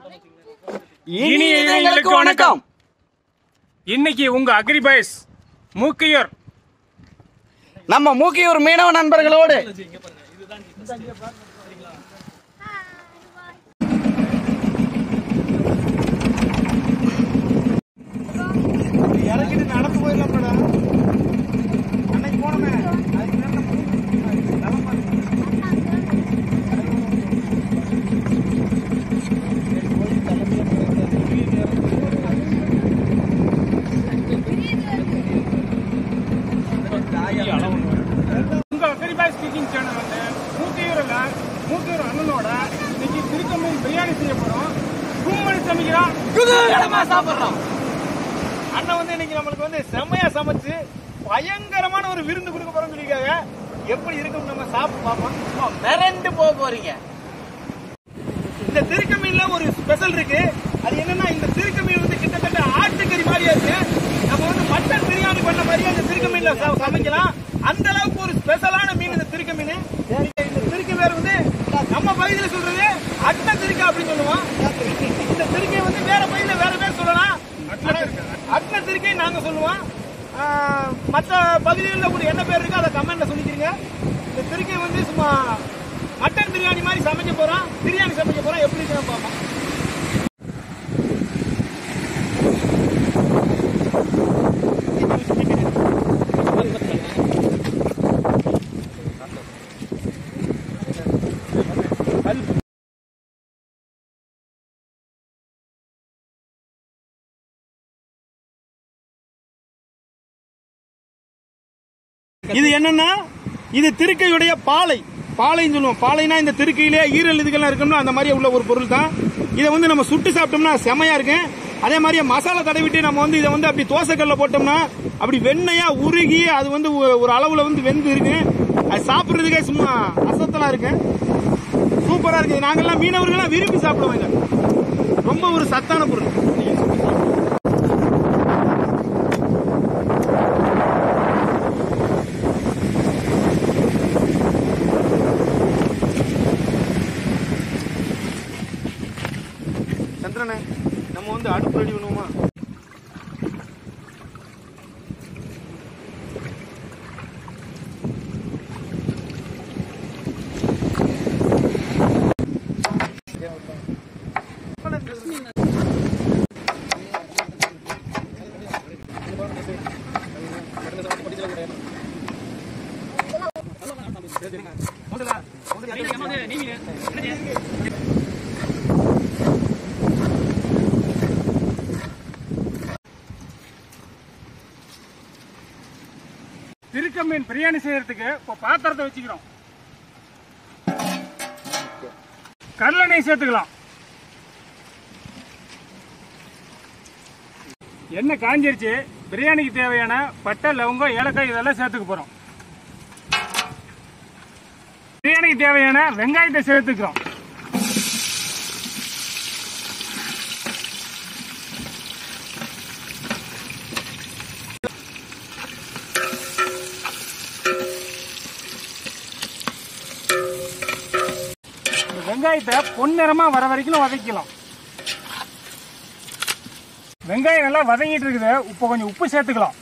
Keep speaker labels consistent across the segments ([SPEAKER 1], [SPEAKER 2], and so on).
[SPEAKER 1] இனிய எங்களுக்கு வணக்கம்
[SPEAKER 2] இன்னைக்கு உங்க அக்ரிபைஸ் மூக்கையூர்
[SPEAKER 1] நம்ம மூக்கியூர் மீனவ நண்பர்களோடு
[SPEAKER 3] இறக்கிட்டு நடந்து போயிடலாம் மேடம் அன்னைக்கு போனோமே அதுக்கு மேல நம்ம நலம் பார்த்து
[SPEAKER 2] உங்க அக்ரிபைஸ் ஸ்பீக்கிங் சேனல் வந்து மூக்கையூர்ல மூக்கையூர் அண்ணனோட இன்னைக்கு திருக்கம்பூர் பிரியாணி செய்ய போறோம் கும்மணி சமைக்கிறோம்
[SPEAKER 1] குதூகலமா சாப்பிடுறோம்
[SPEAKER 3] அண்ணன் வந்து இன்னைக்கு நம்மளுக்கு வந்து செம்மையா சமைச்சு பயங்கரமான ஒரு விருந்து கொடுக்க போறோம்னு சொல்லியிருக்காங்க எப்படி இருக்கும் நம்ம சாப்பிட்டு பார்ப்போம்
[SPEAKER 1] மிரண்டு போக போறீங்க
[SPEAKER 3] இந்த திருக்க மீன்ல ஒரு ஸ்பெஷல் இருக்கு அது என்னன்னா இந்த திருக்க மீன் வந்து கிட்டத்தட்ட ஆட்டுக்கறி மாதிரியா இருக்கு நம்ம வந்து மட்டன் பிரியாணி பண்ண மாதிரியே இந்த திருக்க மீன்ல ச- சமைக்கலாம் அந்த அளவுக்கு ஒரு ஸ்பெஷலான மீன் இந்த திருக்க மீன் இந்த திருக்க பேர் வந்து நம்ம பகுதியில சொல்றது அட்டை திருக்க அப்படின்னு சொல்லுவோம் இந்த திருக்கை வந்து வேற பகுதியில வேற பேர் சொல்லலாம் அட்டை திருக்கை நாங்க சொல்லுவோம் ஆஹ், மத்த பகுதிகளில் ஒரு என்ன பேர் இருக்கு அதை கமெண்ட்ல சொல்லிக்கிறீங்க இந்த திருக்கை வந்து சும்மா மட்டன் பிரியாணி மாதிரி சமைக்க போறோம் பிரியாணி சமைக்க போறோம் எப்படி இருக்குன்னு பார்ப்போம் இது என்னன்னா இது திருக்கையுடைய பாலை பாலைன்னு சொல்லுவோம் பாலைனா இந்த திருக்கையிலே ஈரல் இதுக்கெல்லாம் இருக்கணும் அந்த மாதிரி உள்ள ஒரு பொருள் தான் இதை வந்து நம்ம சுட்டு சாப்பிட்டோம்னா செமையா இருக்கு அதே மாதிரியே மசாலா தடவிட்டு நம்ம வந்து இதை வந்து அப்படி தோசைக்கல்ல போட்டோம்னா அப்படி வெண்ணையா உருகி அது வந்து ஒ- ஒரு அளவுல வந்து வெந்து இருக்கு அது சாப்பிடுறதுக்கே சும்மா அசத்தலா இருக்கு சூப்பரா இருக்கு நாங்கெல்லாம் மீனவர்கள்லாம் விரும்பி சாப்பிடுவோம் இதை ரொம்ப ஒரு சத்தான பொருள் சந்திரனே நம்ம வந்து அடுப்பு ரெடி பண்ணுவோமா
[SPEAKER 2] திருக்க மீன் பிரியாணி செய்யறதுக்கு இப்போ பாத்திரத்தை வச்சுக்கிறோம் கடலெண்ணெய் சேர்த்துக்கலாம் எண்ணெய் காஞ்சிருச்சு பிரியாணிக்கு தேவையான பட்டை லவங்கம் ஏலக்காய் இதெல்லாம் சேர்த்துக்க போறோம் பிரியாணிக்கு தேவையான வெங்காயத்தை சேர்த்துக்கிறோம் இந்த வெங்காயத்தை பொன்னிறமா வர வரைக்கும் வதக்கலாம் வெங்காயம் நல்லா வதங்கிட்டு இருக்குது இப்போ கொஞ்சம் உப்பு சேர்த்துக்கலாம்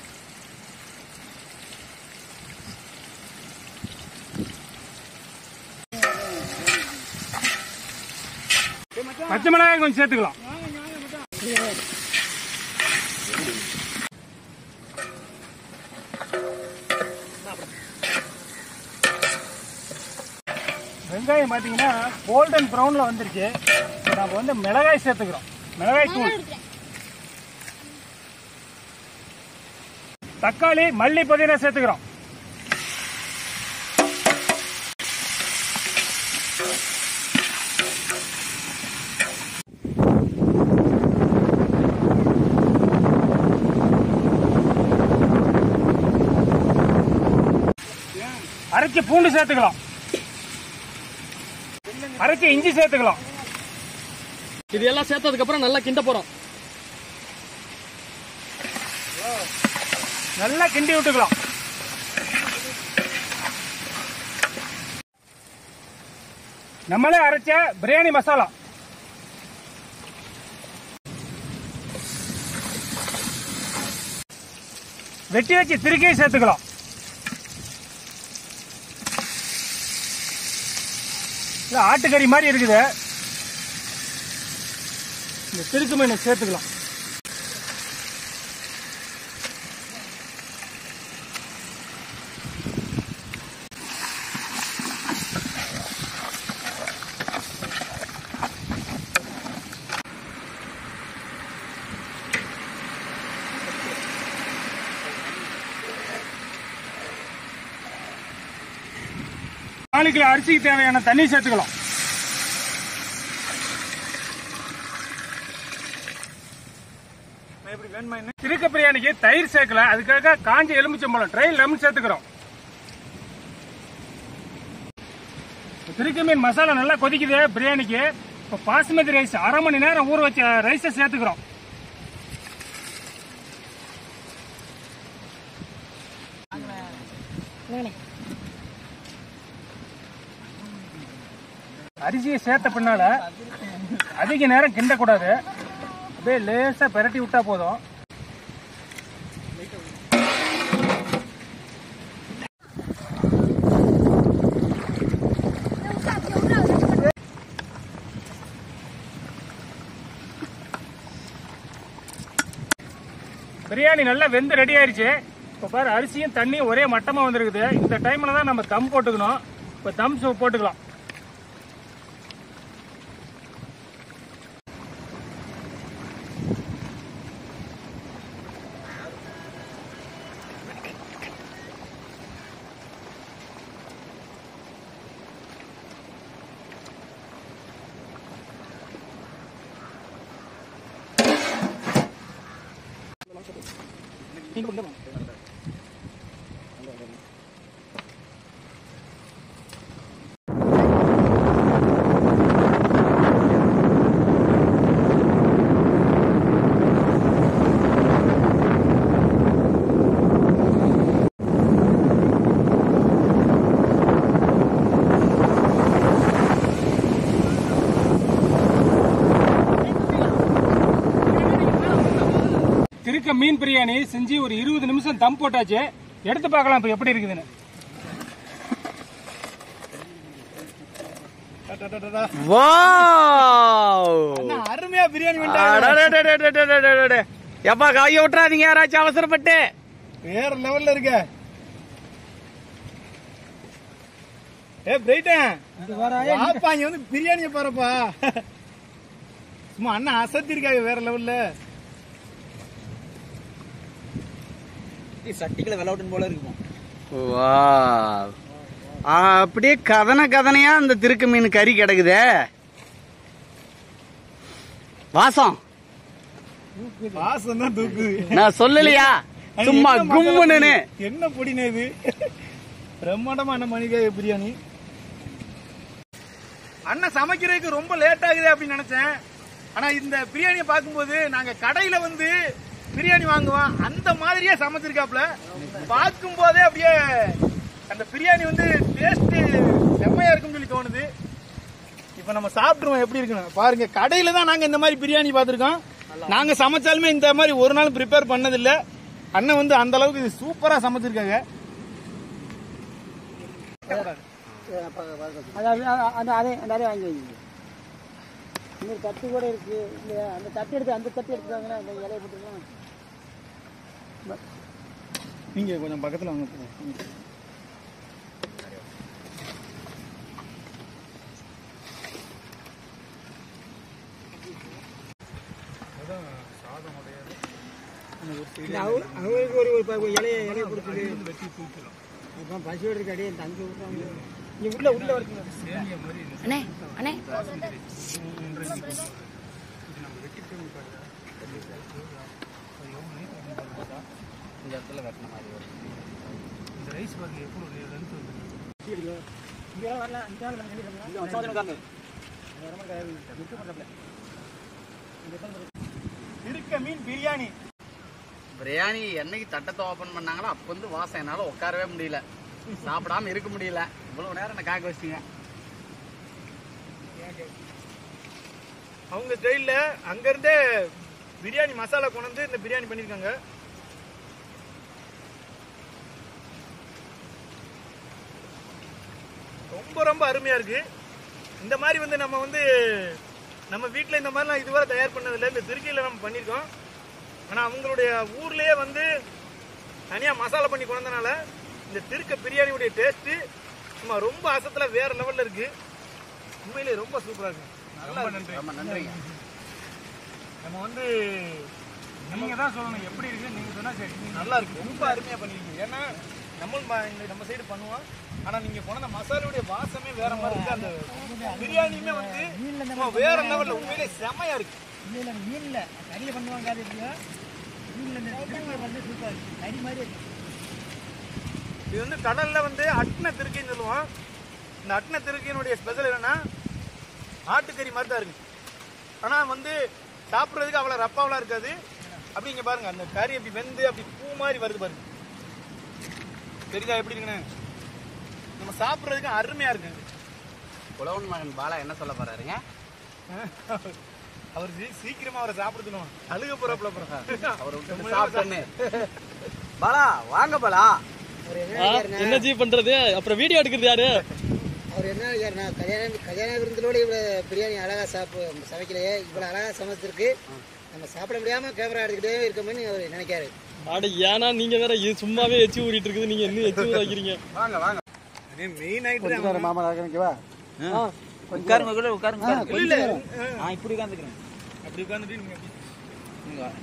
[SPEAKER 2] பச்சை மிளகாய் கொஞ்சம் சேர்த்துக்கலாம் வெங்காயம் பார்த்தீங்கன்னா கோல்டன் ப்ரௌன்ல வந்துருச்சு இப்போ நம்ம வந்து மிளகாய் சேர்த்துக்கிறோம் மிளகாய் தூள் தக்காளி மல்லி புதினா சேர்த்துக்கிறோம் அரைச்ச பூண்டு சேர்த்துக்கலாம் அரைச்ச இஞ்சி சேர்த்துக்கலாம்
[SPEAKER 4] இது எல்லாம் சேர்த்ததுக்கு அப்புறம் நல்லா கிண்ட போறோம்
[SPEAKER 2] நல்லா கிண்டி விட்டுக்கலாம் நம்மளே அரைச்ச பிரியாணி மசாலா வெட்டி வச்சு திருக்கையும் சேர்த்துக்கலாம் இல்ல ஆட்டுக்கறி மாதிரி இருக்குது இந்த திருக்கு மீனை சேர்த்துக்கலாம் நாலு கிலோ அரிசிக்கு தேவையான தண்ணி சேர்த்துக்கலாம்
[SPEAKER 3] எப்படி வேணுமா என்ன
[SPEAKER 2] திருக்க பிரியாணிக்கு தயிர் சேர்க்கல அதுக்காக காஞ்ச எலுமிச்சம்பழம் ட்ரை லெமன் சேர்த்துக்கிறோம் திருக்க மீன் மசாலா நல்லா கொதிக்குது பிரியாணிக்கு இப்போ பாசுமதி ரைஸ் அரை மணி நேரம் ஊற வச்ச ரைஸை சேர்த்துக்கிறோம் அரிசியை சேர்த்த பின்னால அதிக நேரம் கிண்டக்கூடாது அப்படியே லேசா பிரட்டி விட்டா போதும் பிரியாணி நல்லா வெந்து ரெடி ஆயிருச்சு இப்போ பாரு அரிசியும் தண்ணியும் ஒரே மட்டமா வந்திருக்குது இந்த டைம்ல தான் நம்ம தம் போட்டுக்கணும் இப்போ தம் சூ போட்டுக்கலாம் திருக்க மீன் பிரியாணி செஞ்சு ஒரு இருபது நிமிஷம் தம் போட்டாச்சு எடுத்து பார்க்கலாம் இப்போ எப்படி இருக்குதுன்னு
[SPEAKER 1] வாவ்
[SPEAKER 3] அருமையா பிரியாணி
[SPEAKER 1] அடடடடடடடடடட. எப்பா காய விட்டுறாதீங்க யாராச்சும் அவசரப்பட்டு
[SPEAKER 3] வேற லெவல்ல இருக்க ஏ பிரைட்டன் பாப்பா இங்க வந்து பிரியாணிய பாருப்பா சும்மா அண்ணன் அசத்தி இருக்காங்க வேற லெவல்ல
[SPEAKER 1] சட்டிகளை விளையாட்டு போல இருக்குமா வாவ் ஆ, அப்படியே கதன கதனையா அந்த திருக்கு மீன் கறி கிடக்குதே வாசம்
[SPEAKER 3] வாசம் தான் தூக்கு
[SPEAKER 1] நான் சொல்லலையா சும்மா கும்முன்னு
[SPEAKER 3] என்ன பொடினே இது பிரம்மாண்டமான மணிக பிரியாணி அண்ணன் சமைக்கிறதுக்கு ரொம்ப லேட் ஆகுது அப்படின்னு நினைச்சேன் ஆனா இந்த பிரியாணியை பார்க்கும்போது நாங்க கடையில வந்து பிரியாணி வாங்குவோம் அந்த மாதிரியே சமைச்சிருக்காப்ல பார்க்கும் போதே அப்படியே அந்த பிரியாணி வந்து டேஸ்ட் செம்மையா இருக்கும்னு சொல்லி தோணுது இப்ப நம்ம சாப்பிட்டுருவோம் எப்படி இருக்குன்னு பாருங்க கடையில தான் நாங்க இந்த மாதிரி பிரியாணி பார்த்திருக்கோம் நாங்க சமைச்சாலுமே இந்த மாதிரி ஒரு நாள் ப்ரிப்பேர் பண்ணதில்ல அண்ணன் வந்து அந்த அளவுக்கு இது சூப்பரா சமைச்சிருக்காங்க
[SPEAKER 5] அது அப்படியே அந்த அதே அந்த அதே வாங்கி வைங்க இன்னொரு தட்டு கூட இருக்கு இல்லையா அந்த தட்டு எடுத்து அந்த தட்டு எடுத்துவாங்கன்னா அந்த இலையை போட்டுக்கலாம்
[SPEAKER 3] நீங்க கொஞ்சம் பக்கத்துல வாங்க
[SPEAKER 5] அவங்களுக்கு ஒரு ஒரு ப- இலைய இலைய கொடுத்துட்டு அப்புறம் பசியோடு இருக்காடி தங்கி விட்டுறாங்க
[SPEAKER 3] நீ உள்ள உள்ள வரீங்க
[SPEAKER 6] அண்ணே அண்ணே
[SPEAKER 3] இருக்க மீன் பிரியாணி
[SPEAKER 1] பிரியாணி என்னைக்கு தட்டத்தை ஓபன் பண்ணாங்களோ அப்ப வந்து வாசம் என்னால உட்காரவே முடியல சாப்பிடாம இருக்க முடியல இவ்வளவு நேரம் என்ன காக்க வச்சிங்க
[SPEAKER 3] அவங்க ஸ்டைல்ல அங்க இருந்தே பிரியாணி மசாலா கொண்டு வந்து இந்த பிரியாணி பண்ணிருக்காங்க ரொம்ப ரொம்ப அருமையா இருக்கு இந்த மாதிரி வந்து நம்ம வந்து நம்ம வீட்டில் இந்த மாதிரிலாம் இதுவரை தயார் பண்ணதில்லை இந்த திருக்கையில் நம்ம பண்ணியிருக்கோம் ஆனால் அவங்களுடைய ஊர்லயே வந்து தனியாக மசாலா பண்ணி கொண்டதுனால இந்த திருக்க பிரியாணியுடைய டேஸ்ட்டு சும்மா ரொம்ப அசத்துல வேற லெவல்ல இருக்கு உண்மையிலே ரொம்ப சூப்பரா இருக்கு நல்லா நன்றி
[SPEAKER 1] ரொம்ப நன்றிங்க
[SPEAKER 3] நம்ம வந்து
[SPEAKER 2] நீங்க தான் சொல்லணும் எப்படி இருக்கு நீங்க சொன்னா சரி
[SPEAKER 3] நல்லா இருக்கு ரொம்ப அருமையா பண்ணிருக்கீங்க ஏன்னா நம்ம ம- இந்த நம்ம சைடு பண்ணுவோம் ஆனா நீங்க போன மசாலாவுடைய வாசமே வேற மாதிரி இருக்கு அந்த பிரியாணியுமே வந்து சும்மா வேற லெவல்ல உண்மையிலே செமையா இருக்கு
[SPEAKER 5] இல்லை இல்லை மீனில் கறியில் பண்ணுவாங்க அது எப்படியோ மீனில் இந்த திருப்பி வந்து சூப்பர் கறி மாதிரி இருக்கு
[SPEAKER 3] இது வந்து கடல்ல வந்து அட்ன திருக்கைன்னு சொல்லுவோம் இந்த அட்ன திருக்கையினுடைய ஸ்பெஷல் என்னன்னா ஆட்டுக்கறி மாதிரி தான் இருக்கு ஆனா வந்து சாப்பிட்றதுக்கு அவ்வளவு ரப்பாவெல்லாம் இருக்காது அப்படி இங்க பாருங்க அந்த கறி அப்படி வெந்து அப்படி பூ மாதிரி வருது பாருங்க தெரியுதா எப்படி இருக்குன்னு நம்ம சாப்பிட்றதுக்கு அருமையா இருக்கு
[SPEAKER 1] புலவன் மகன் பாலா என்ன சொல்ல போறாருங்க
[SPEAKER 3] அவர் சீ- சீக்கிரமா அவரை சாப்பிட சொல்லுவாங்க அழுக போறப்பல அப்புறம்
[SPEAKER 1] அவர் விட்டு சாப்பிட்டேன்னு பாலா வாங்க பாலா
[SPEAKER 4] ஆ, என்ன ஜி பண்றது அப்புறம் வீடியோ எடுக்கிறது யாரு
[SPEAKER 5] அவர் என்ன ஐயாருண்ணா கல்யாண கல்யாண விருந்திலோட இவ்வளோ பிரியாணி அழகாக சாப்பு சமைக்கலையே இவ்வளோ அழகாக சமைச்சிருக்கு நம்ம சாப்பிட முடியாமல் கேமரா எடுத்துக்கிட்டே இருக்கோம்னு அவர் நினைக்காரு
[SPEAKER 4] அட ஏன்னா நீங்க வேற இது சும்மாவே எச்சி ஊறிட்டு இருக்குது நீங்க இன்னும் எச்சி ஊற வைக்கிறீங்க
[SPEAKER 1] வாங்க வாங்க
[SPEAKER 3] மெயின் ஆயிட்டு
[SPEAKER 5] மாமா நினைக்கவா
[SPEAKER 1] உட்காருங்க கூட உட்காருங்க
[SPEAKER 3] இல்ல
[SPEAKER 1] நான் இப்படி உட்காந்துக்கிறேன்
[SPEAKER 3] அப்படி உட்காந்துட்டு நீங்க அப்படி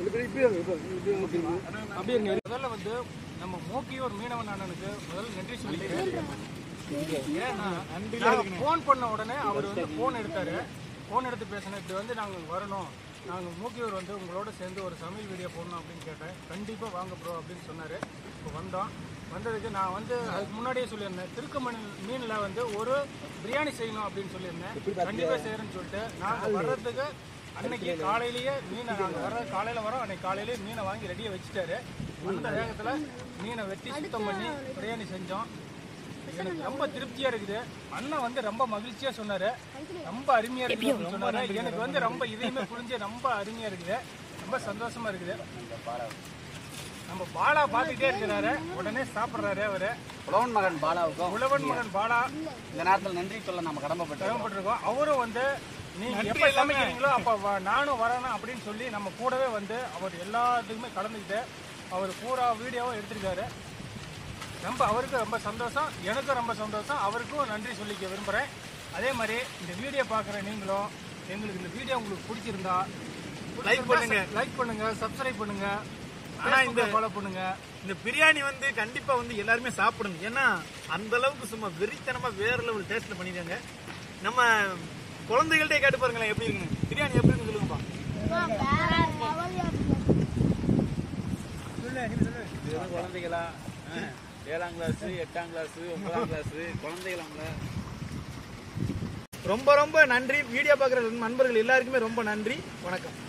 [SPEAKER 2] முதல்ல வந்து நம்ம மோக்கியூர் மீனவன் அண்ணனுக்கு முதல்ல நன்றி சொல்லிக்கிறேன் ஏன்னா நாங்க ஃபோன் பண்ண உடனே அவர் வந்து ஃபோன் எடுத்தாரு ஃபோன் எடுத்து பேசினேன் இப்படி வந்து நாங்கள் வரணும் நாங்கள் மூக்கியூர் வந்து உங்களோட சேர்ந்து ஒரு சமையல் வீடியோ போடணும் அப்படின்னு கேட்டேன் கண்டிப்பாக வாங்க ப்ரோ அப்படின்னு சொன்னார் இப்போ வந்தோம் வந்ததுக்கு நான் வந்து அதுக்கு முன்னாடியே சொல்லியிருந்தேன் திருக்கமணி மீனில் வந்து ஒரு பிரியாணி செய்யணும் அப்படின்னு சொல்லியிருந்தேன் கண்டிப்பாக செய்கிறேன்னு சொல்லிட்டு நாங்கள் வர்றதுக்கு அன்னைக்கு காலையிலேயே மீனை நாங்கள் வர காலையில் வரோம் அன்னைக்கு காலையிலேயே மீனை வாங்கி ரெடியாக வச்சுட்டாரு அந்த வேகத்தில் மீனை வெட்டி சுத்தம் பண்ணி பிரியாணி செஞ்சோம் எனக்கு ரொம்ப திருப்தியா இருக்குது அண்ணன் வந்து ரொம்ப மகிழ்ச்சியா சொன்னாரு ரொம்ப அருமையா இருக்கு அப்படின்னு சொன்னாரு எனக்கு வந்து ரொம்ப இதையுமே புரிஞ்சு ரொம்ப அருமையா இருக்குது ரொம்ப சந்தோஷமா இருக்குது நம்ம பாலா பார்த்துக்கிட்டே இருக்கிறாரு உடனே சாப்பிடுறாரு அவரு
[SPEAKER 1] புலவன் மகன் பாலாவுக்கும்
[SPEAKER 2] உழவன் மகன் பாலா
[SPEAKER 1] இந்த நேரத்தில் நன்றி சொல்ல நம்ம கடமைப்பட்டோம்
[SPEAKER 2] தேவைப்பட்டிருக்கோம் அவரும் வந்து நீங்க எப்ப சமைக்கிறீங்களோ அப்ப வ- நானும் வரணும் அப்படின்னு சொல்லி நம்ம கூடவே வந்து அவர் எல்லாத்துக்குமே கலந்துக்கிட்டு அவர் பூரா வீடியோவும் எடுத்திருக்காரு ரொம்ப அவருக்கு ரொம்ப சந்தோஷம் எனக்கும் ரொம்ப சந்தோஷம் அவருக்கும் நன்றி சொல்லிக்க விரும்புகிறேன் அதே மாதிரி இந்த வீடியோ பார்க்குற நீங்களும் எங்களுக்கு இந்த வீடியோ உங்களுக்கு பிடிச்சிருந்தா
[SPEAKER 3] Like பண்ணுங்க.
[SPEAKER 2] லைக் பண்ணுங்க சப்ஸ்கிரைப் பண்ணுங்க
[SPEAKER 3] ஆனா இந்த
[SPEAKER 2] ஃபாலோ பண்ணுங்க
[SPEAKER 3] இந்த பிரியாணி வந்து கண்டிப்பா வந்து எல்லாருமே சாப்பிடணும் ஏன்னா அந்த அளவுக்கு சும்மா வெறித்தனமா வேற லெவல் டேஸ்ட்ல பண்ணிருக்காங்க நம்ம குழந்தைகள்ட்டே கேட்டு பாருங்களேன் எப்படி இருக்குன்னு பிரியாணி எப்படி இருக்குன்னு சொல்லுங்கப்பா
[SPEAKER 1] இது வந்து குழந்தைகளா ஆ, ஏழாம் கிளாஸ் எட்டாம் கிளாஸ் ஒன்பதாம் கிளாஸ் குழந்தைகளாங்க
[SPEAKER 3] ரொம்ப ரொம்ப நன்றி வீடியோ பார்க்குற நண்பர்கள் எல்லாருக்குமே ரொம்ப நன்றி வணக்கம்